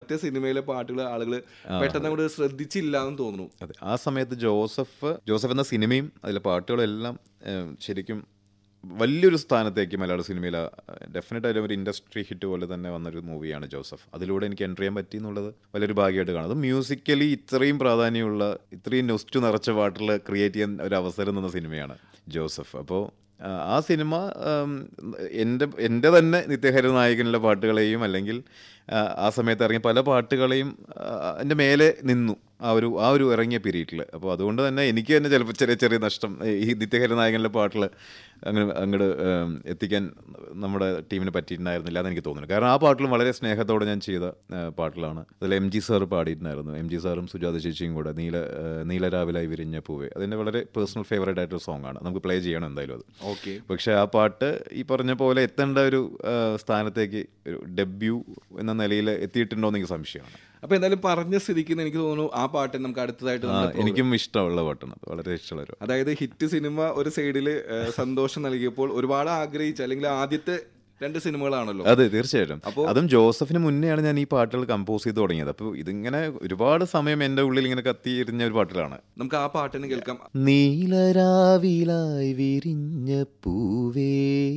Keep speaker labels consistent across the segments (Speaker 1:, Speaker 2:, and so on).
Speaker 1: മറ്റേ സിനിമയിലെ പാട്ടുകൾ ആളുകൾ പെട്ടെന്ന് അങ്ങോട്ട് ശ്രദ്ധിച്ചില്ല എന്ന് തോന്നുന്നു
Speaker 2: അതെ ആ സമയത്ത് ജോസഫ് ജോസഫ് എന്ന സിനിമയും അതിലെ പാട്ടുകളും എല്ലാം ഏം, ശരിക്കും വലിയൊരു സ്ഥാനത്തേക്ക് മലയാള സിനിമയിൽ ഡെഫിനറ്റായിട്ടും ഒരു ഇൻഡസ്ട്രി ഹിറ്റ് പോലെ തന്നെ വന്നൊരു മൂവിയാണ് ജോസഫ് അതിലൂടെ എനിക്ക് എൻ്റർ ചെയ്യാൻ പറ്റി എന്നുള്ളത് വലിയൊരു ഭാഗ്യമായിട്ട് കാണും അത് മ്യൂസിക്കലി ഇത്രയും പ്രാധാന്യമുള്ള ഇത്രയും നൊസ്റ്റു നിറച്ച പാട്ടുകൾ ക്രിയേറ്റ് ചെയ്യാൻ ഒരു അവസരം തന്ന സിനിമയാണ് ജോസഫ് അപ്പോൾ ആ, ആ സിനിമ ഉം, എൻ്റെ എൻ്റെ തന്നെ നിത്യഹരിത നായകനിലെ പാട്ടുകളെയും അല്ലെങ്കിൽ ആ, ആ സമയത്ത് ഇറങ്ങിയ പല പാട്ടുകളെയും ആ, എൻ്റെ മേലെ നിന്നു ആ ഒരു ആ ഒരു ഇറങ്ങിയ പീരീഡിൽ അപ്പോൾ അതുകൊണ്ട് തന്നെ എനിക്ക് തന്നെ ചിലപ്പോൾ ചെറിയ ചെറിയ നഷ്ടം ഈ നിത്യഹരിത നായകനിലെ പാട്ടിൽ അങ്ങനെ അങ്ങോട്ട് എത്തിക്കാൻ നമ്മുടെ ടീമിന് പറ്റിയിട്ടുണ്ടായിരുന്നില്ല എന്ന് എനിക്ക് തോന്നുന്നു കാരണം ആ പാട്ടിലും വളരെ സ്നേഹത്തോടെ ഞാൻ ചെയ്ത ആ, പാട്ടുകളാണ് അതിൽ എം ജി സാർ പാടിയിട്ടുണ്ടായിരുന്നു എം ജി സാറും സുജാത ചേച്ചിയും കൂടെ നീല ആ, നീലരാവിലായി വിരിഞ്ഞ പൂവേ അതിൻ്റെ വളരെ പേഴ്സണൽ ഫേവറേറ്റ് ആയിട്ടൊരു സോങ് ആണ് നമുക്ക് പ്ലേ ചെയ്യണം എന്തായാലും അത്
Speaker 1: ഓക്കെ
Speaker 2: പക്ഷെ ആ പാട്ട് ഈ പറഞ്ഞ പോലെ എത്തേണ്ട ഒരു ആ, സ്ഥാനത്തേക്ക് ഒരു ഡെബ്യൂ എന്ന നിലയിൽ എത്തിയിട്ടുണ്ടോ എന്ന് എനിക്ക് സംശയമാണ്
Speaker 1: അപ്പൊ എന്തായാലും പറഞ്ഞ സ്ഥിതിക്ക് എനിക്ക് തോന്നുന്നു ആ പാട്ട് നമുക്ക് അടുത്തതായിട്ട്
Speaker 2: ആ,
Speaker 1: നമ്മുടെ
Speaker 2: എനിക്കും ഇഷ്ടമുള്ള പാട്ടാണ് അത് വളരെ ഇഷ്ടമുള്ള ഒരു
Speaker 1: അതായത് ഹിറ്റ് സിനിമ ഒരു സൈഡിൽ സന്തോഷം നൽകിയപ്പോൾ ഒരുപാട് ആഗ്രഹിച്ച അല്ലെങ്കിൽ ആദ്യത്തെ രണ്ട് സിനിമകളാണല്ലോ
Speaker 2: അതെ തീർച്ചയായിട്ടും അതും ജോസഫിന് മുന്നെയാണ് ഞാൻ ഈ പാട്ടുകൾ കമ്പോസ് ചെയ്ത് തുടങ്ങിയത് അപ്പോൾ ഇതിങ്ങനെ ഒരുപാട് സമയം എൻ്റെ ഉള്ളിൽ ഇങ്ങനെ കത്തിയിരുന്ന ഒരു പാട്ടിലാണ്
Speaker 1: നമുക്ക് ആ പാട്ടിന് കേൾക്കാം
Speaker 2: നീലരാവിലായി വിരിഞ്ഞ പൂവേ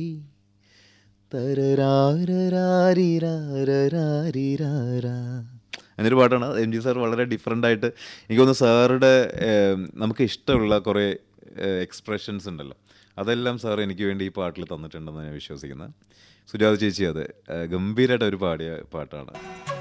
Speaker 2: തരരാരരാരിരാരരാരിരാരാ. എന്നൊരു പാട്ടാണ് എം ജി സാർ വളരെ ഡിഫറെൻ്റ് ആയിട്ട് എനിക്ക് തോന്നുന്നു സാറുടെ ഏം, നമുക്ക് ഇഷ്ടമുള്ള കുറേ എക്സ്പ്രഷൻസ് ഉണ്ടല്ലോ അതെല്ലാം സാർ എനിക്ക് വേണ്ടി ഈ പാട്ടിൽ തന്നിട്ടുണ്ടെന്ന് ഞാൻ വിശ്വസിക്കുന്നത് സുജാത ചേച്ചി അത് ഗംഭീരമായിട്ട് അവർ പാടിയ പാട്ടാണ്